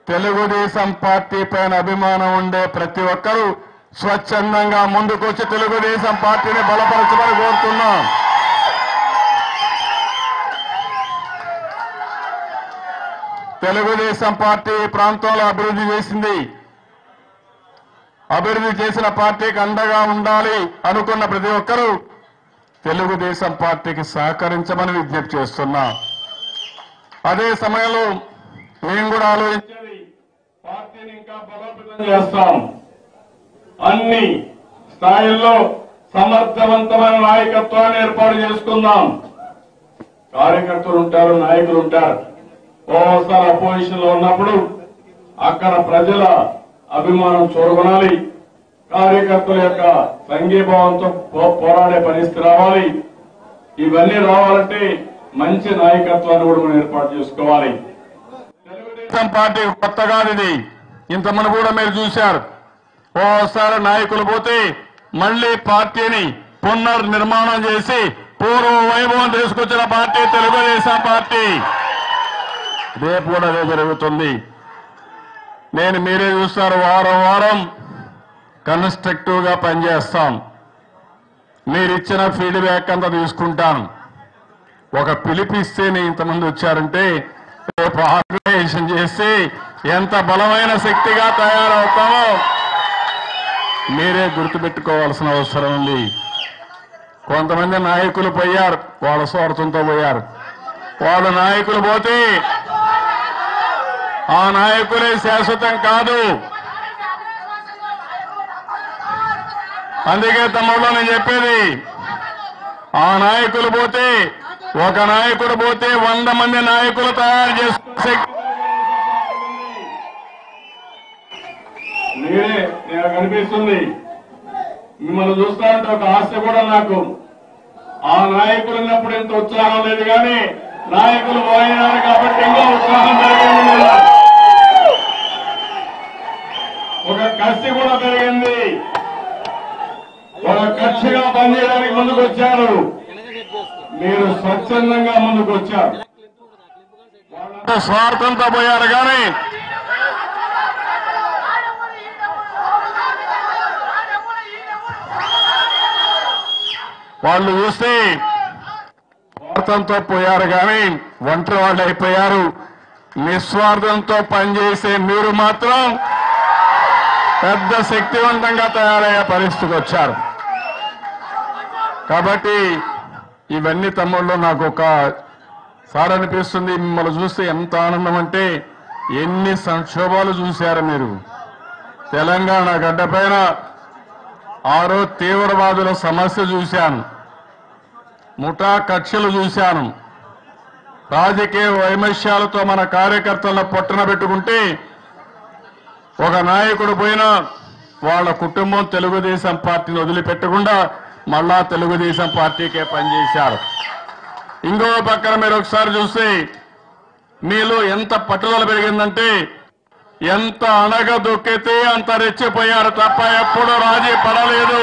Telugu Desam party పైన అభిమానం ఉండే ప్రతి ఒక్కరూ స్వచ్ఛందంగా ముందుకొచ్చి తెలుగుదేశం పార్టీని బలపరచమని కోరుతున్నాం తెలుగుదేశం పార్టీ ఈ ప్రాంతంలో అభివృద్ధి చేసింది అభివృద్ధి చేసిన పార్టీకి అండగా ఉండాలి అనుకున్న ప్రతి ఒక్కరూ తెలుగుదేశం పార్టీకి సహకరించమని విజ్ఞప్తి చేస్తున్నా అదే సమయంలో మేము కూడా ఆలోచించేది పార్టీని ఇంకా బలోపేతం చేస్తాం అన్ని స్థాయిల్లో సమర్థవంతమైన నాయకత్వాన్ని ఏర్పాటు చేసుకుందాం కార్యకర్తలు ఉంటారు నాయకులు ఉంటారు ఓసారి అపోజిషన్ లో ఉన్నప్పుడు అక్కడ ప్రజల అభిమానం చూరగొనాలి కార్యకర్తల యొక్క సంఘీభావంతో పో- పోరాడే పరిస్థితి రావాలి ఇవన్నీ రావాలంటే మంచి నాయకత్వాన్ని కూడా మనం ఏర్పాటు చేసుకోవాలి తెలుగుదేశం పార్టీ కొత్తగా ఇది ఇంతమంది కూడా మీరు చూశారు ఓసారి నాయకులు పోతే మళ్లీ పార్టీని పునర్నిర్మాణం చేసి పూర్వ వైభవం తీసుకొచ్చిన పార్టీ తెలుగుదేశం పార్టీ రేపు కూడా అదే జరుగుతుంది నేను మీరే చూస్తారు వారం వారం కన్స్ట్రక్టివ్ గా పనిచేస్తాం మీరు ఇచ్చిన ఫీడ్బ్యాక్ అంతా తీసుకుంటాను ఒక పిలిపిస్తే నేను ఇంతమంది వచ్చారంటే రేపు ఆర్గనైజేషన్ చేసి ఎంత బలమైన శక్తిగా తయారవుతామో మీరే గుర్తుపెట్టుకోవాల్సిన అవసరం ఉంది కొంతమంది నాయకులు పోయారు వాళ్ళ స్వార్థంతో పోయారు వాళ్ళ నాయకులు పోతే ఆ నాయకులే శాశ్వతం కాదు అందుకే తమ్ముళ్ళు నేను చెప్పేది ఆ నాయకులు పోతే ఒక నాయకుడు పోతే వంద మంది నాయకులు తయారు చేసుకునే శక్తి మీరే నాకు అనిపిస్తుంది మిమ్మల్ని చూస్తానంటే ఒక ఆశ కూడా నాకు ఆ నాయకులు ఉన్నప్పుడు ఇంత ఉత్సాహం లేదు కానీ నాయకులు పోయినారు కాబట్టి ఇంకా ఉత్సాహం పెరిగింది మీద ఒక కసి కూడా పెరిగింది ఒక కక్షగా పనిచేయడానికి ముందుకు వచ్చారు మీరు స్వచ్ఛందంగా ముందుకు వచ్చారు వాళ్ళంతా స్వార్థంతో పోయారు కానీ వాళ్ళు చూస్తే స్వార్థంతో పోయారు కానీ ఒంటరి వాళ్ళు అయిపోయారు నిస్వార్థంతో పనిచేసే మీరు మాత్రం పెద్ద శక్తివంతంగా తయారయ్యే పరిస్థితికి వచ్చారు కాబట్టి ఇవన్నీ తమ్ముళ్ళు నాకు ఒక సార్ అనిపిస్తుంది మిమ్మల్ని చూస్తే ఎంత ఆనందం అంటే ఎన్ని సంక్షోభాలు చూశారు మీరు తెలంగాణ గడ్డపైన ఆరో తీవ్రవాదుల సమస్య చూశాను ముఠా కక్షలు చూశాను రాజకీయ వైమస్యాలతో మన కార్యకర్తలను పొట్టన పెట్టుకుంటే ఒక నాయకుడు పోయినా వాళ్ళ కుటుంబం తెలుగుదేశం పార్టీని వదిలిపెట్టకుండా మళ్ళా తెలుగుదేశం పార్టీకే పనిచేశారు ఇంకో పక్కన మీరు ఒకసారి చూస్తే మీలో ఎంత పట్టుదల పెరిగిందంటే ఎంత అనగ దొక్కితే అంత రెచ్చిపోయారు తప్ప ఎప్పుడూ రాజీ పడలేదు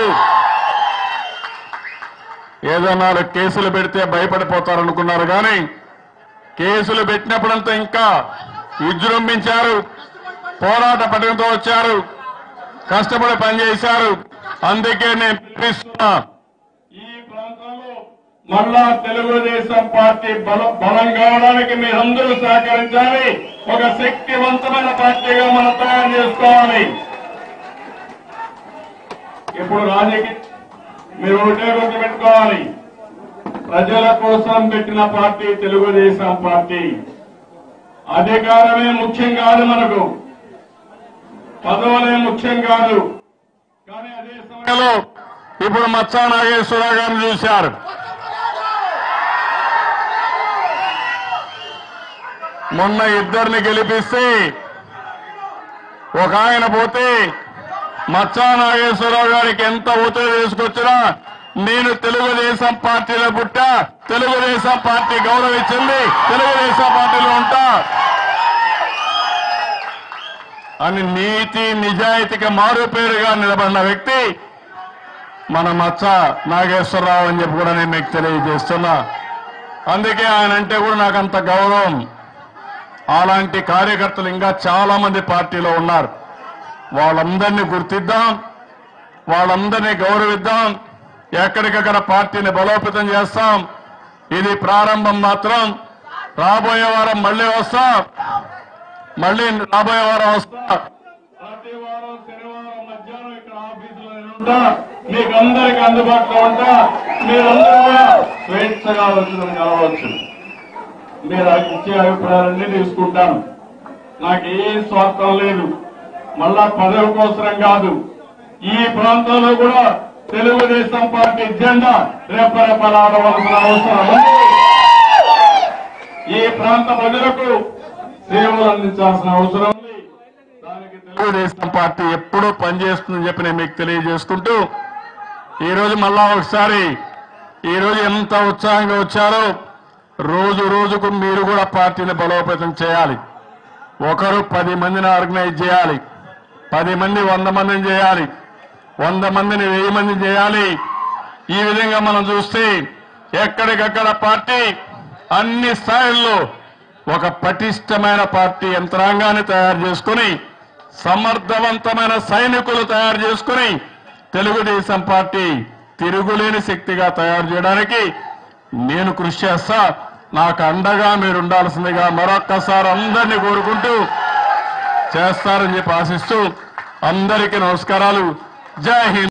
ఏదో నాలుగు కేసులు పెడితే భయపడిపోతారనుకున్నారు కానీ కేసులు పెట్టినప్పుడంతా ఇంకా విజృంభించారు పోరాట పట్టుకుతో వచ్చారు కష్టపడి పనిచేశారు అందుకే నేను పిలుస్తున్నా ఈ ప్రాంతంలో మళ్ళా తెలుగుదేశం పార్టీ బలం బలం కావడానికి మీరందరూ సహకరించాలి ఒక శక్తివంతమైన పార్టీగా మనం తయారు చేసుకోవాలి ఇప్పుడు రాజకీయ మీరు ఒకటే గుర్తు పెట్టుకోవాలి ప్రజల కోసం పెట్టిన పార్టీ తెలుగుదేశం పార్టీ అధికారమే ముఖ్యం కాదు మనకు పదవులే ముఖ్యం కాదు కానీ అదే సమయంలో ఇప్పుడు మచ్చా నాగేశ్వరరావు గారిని చూశారు మొన్న ఇద్దరిని గెలిపిస్తే ఒక ఆయన పోతే మచ్చా నాగేశ్వరరావు గారికి ఎంత ఒత్తిడి తీసుకొచ్చినా నేను తెలుగుదేశం పార్టీలో పుట్టా తెలుగుదేశం పార్టీ గౌరవించింది తెలుగుదేశం పార్టీలో ఉంటా అని నీతి నిజాయితీకి మారు పేరుగా నిలబడిన వ్యక్తి మన మచ్చ నాగేశ్వరరావు అని చెప్పి కూడా నేను మీకు తెలియజేస్తున్నా అందుకే ఆయన అంటే కూడా నాకు అంత గౌరవం అలాంటి కార్యకర్తలు ఇంకా చాలా మంది పార్టీలో ఉన్నారు వాళ్ళందరినీ గుర్తిద్దాం వాళ్ళందరినీ గౌరవిద్దాం ఎక్కడికక్కడ పార్టీని బలోపేతం చేస్తాం ఇది ప్రారంభం మాత్రం రాబోయే వారం మళ్ళీ వస్తా మళ్ళీ రాబోయే వారం వస్తా ప్రతి వారం శనివారం మధ్యాహ్నం ఇక్కడ ఆఫీసులో నేను ఉంటా మీకు అందరికి అందుబాటులో ఉంటా మీరందరూ కూడా స్వేచ్ఛగా వచ్చి నన్ను కలవచ్చు మీరు ఇచ్చే అభిప్రాయాలన్నీ తీసుకుంటాను నాకు ఏ స్వార్థం లేదు మళ్ళా పదవి కోసరం కాదు ఈ ప్రాంతంలో కూడా తెలుగుదేశం పార్టీ జెండా రెప్పరెప్పలాడవలసిన అవసరం ఉంది ఈ ప్రాంత ప్రజలకు సేవలు అందించాల్సిన అవసరం ఉంది దానికి తెలుగుదేశం పార్టీ ఎప్పుడూ పనిచేస్తుందని చెప్పి నేను మీకు తెలియజేసుకుంటూ ఈ రోజు మళ్ళా ఒకసారి ఈ రోజు ఎంత ఉత్సాహంగా వచ్చారో రోజు రోజుకు మీరు కూడా పార్టీని బలోపేతం చేయాలి ఒకరు పది మందిని ఆర్గనైజ్ చేయాలి పది మంది వంద మందిని చేయాలి వంద మందిని వెయ్యి మందిని చేయాలి ఈ విధంగా మనం చూస్తే ఎక్కడికక్కడ పార్టీ అన్ని స్థాయిల్లో ఒక పటిష్టమైన పార్టీ యంత్రాంగాన్ని తయారు చేసుకుని సమర్థవంతమైన సైనికులు తయారు చేసుకుని తెలుగుదేశం పార్టీ తిరుగులేని శక్తిగా తయారు చేయడానికి నేను కృషి చేస్తా నాకు అండగా మీరు ఉండాల్సిందిగా మరొక్కసారి అందరినీ కోరుకుంటూ చేస్తారని చెప్పి ఆశిస్తూ అందరికీ నమస్కారాలు జై హింద్